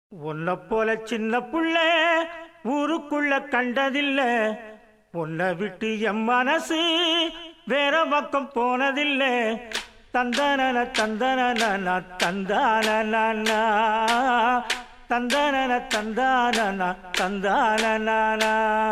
உன்னை போல சின்ன புள்ள ஊருக்குள்ள கண்டதில்ல உன்னை விட்டு என் மனசு வேற பக்கம் போனதில்ல தந்தன தந்தன தந்தான தந்தன தந்தான தந்தான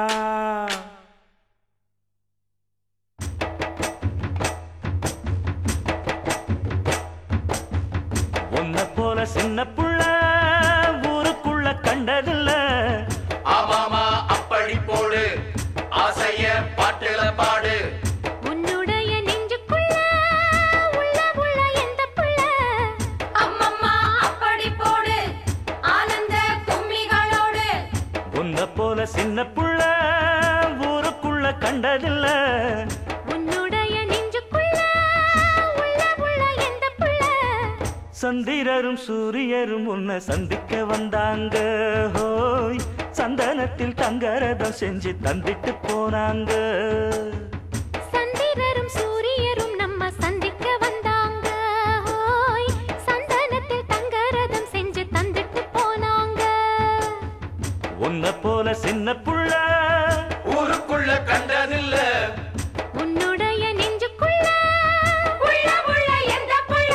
உன்னை போல சின்ன புள்ள ஊருக்குள்ள கண்டதில்ல ஆமாமா அப்படி போடு ஆசைய பாட்டுல பாடு உன்னுடைய நெஞ்சுக்குள்ள உள்ள உள்ள எந்த புள்ள அம்மம்மா அப்படி போடு ஆனந்த கும்மிகளோடு உன்னை போல சின்ன புள்ள ஊருக்குள்ள கண்டதில்ல உன்னுடைய நெஞ்சுக்குள்ள உள்ள உள்ள எந்த புள்ள சந்திரரும் சூரியரும் உன்னை சந்திக்க வந்தாங்க ஹோய் சந்தனத்தில் தங்கரதம் செஞ்சு தந்திட்டு போனாங்க சந்திரரும் சூரியரும் நம்ம சந்திக்க வந்தாங்க ஹோய் சந்தனத்தில் தங்கரதம் செஞ்சு தந்துட்டு போனாங்க உன்னை போல சின்ன புள்ள ஊருக்குள்ள கண்டதில்ல உன்னுடைய நெஞ்சுக்குள்ள உள்ள உள்ள எந்த புள்ள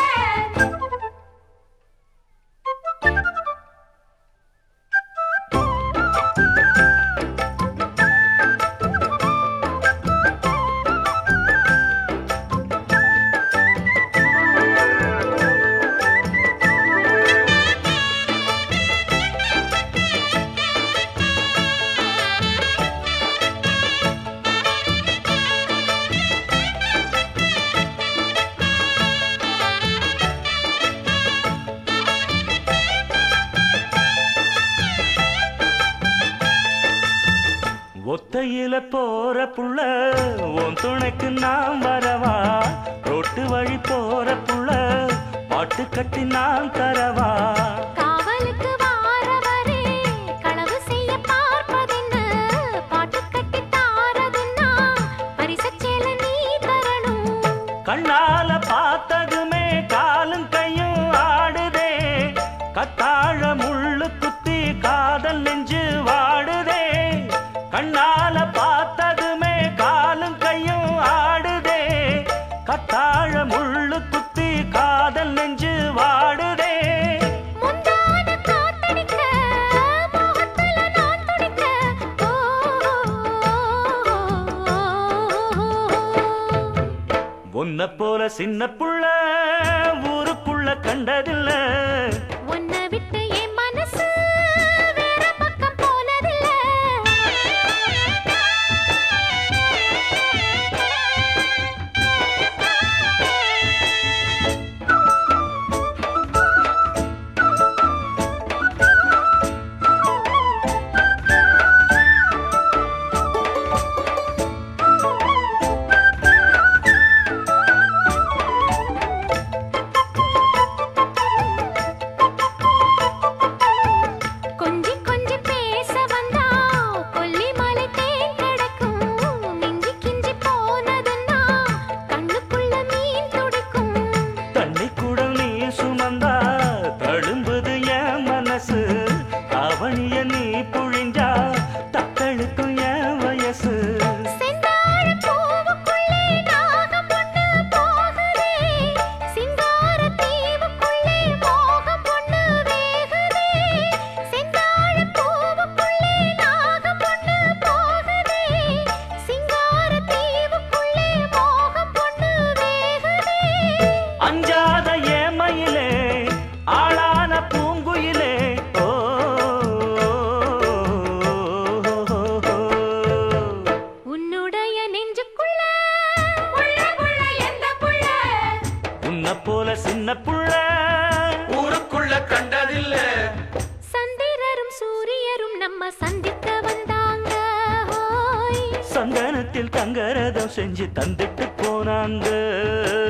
ஒத்தையில போற புள்ள உன் துணைக்கு நான் வரவா ரோட்டு வழி போற புள்ள பாட்டு கட்டி நான் தரவா காவலுக்கு வாரவரே களவு செய்ய பார்ப்பதென்ன பாட்டு கட்டி தாரதுன்னா பரிசச்சேல நீ தரணும் கண்ணால பார்த்ததுமே காலும் கையும் ஆடுதே கத்தாழ முள்ளு குத்தி காதல் நெஞ்சு வாடுதே கண்ணால பார்த்ததுமே காலும் கையும் ஆடுதே கத்தாழ முள்ளு குத்தி காதல் நெஞ்சு வாடுதே முந்தான காத்தடிக்க மோகத்துல நான் துடிக்க ஓ உன்னை போல சின்ன புள்ள ஊருக்குள்ள கண்டதில்ல உன்னை விட்டு என் மனசு வேற பக்கம் போனதில்ல கொஞ்சி கொஞ்சி பேச வந்தா கொல்லிமலை தேன் கிடக்கும் மிஞ்சி கிஞ்சி போனதுன்னா கண்ணுக்குள்ள மீன் துடிக்கும் தண்ணி குடம் நீ சுமந்தா தழும்புது என் மனசு அவனிய நீ புழிஞ்சா தத்தழுக்கும் என் வயசு செந்தாழ பூவுக்குள்ளே நாகம் ஒண்ணு போகுதே சிங்கார தீவுக்குள்ளே மோகம் ஒண்ணு வேகுதே செந்தாழ பூவுக்குள்ளே நாகம் ஒண்ணு போகுதே சிங்கார தீவுக்குள்ளே மோகம் ஒண்ணு வேகுதே அஞ்சாத ஏமையிலே ஆளான பூங்குயிலே ஓ உன்னுடைய நெஞ்சுக்குள்ள உள்ள உள்ள எந்த புள்ள உன்னை போல சின்ன புள்ள ஊருக்குள்ள கண்டதில்ல சந்திரரும் சூரியரும் நம்ம சந்திக்க வந்தாங்க ஹோய் சந்தனத்தில் தங்கரதம் செஞ்சு தந்துட்டு போனாங்க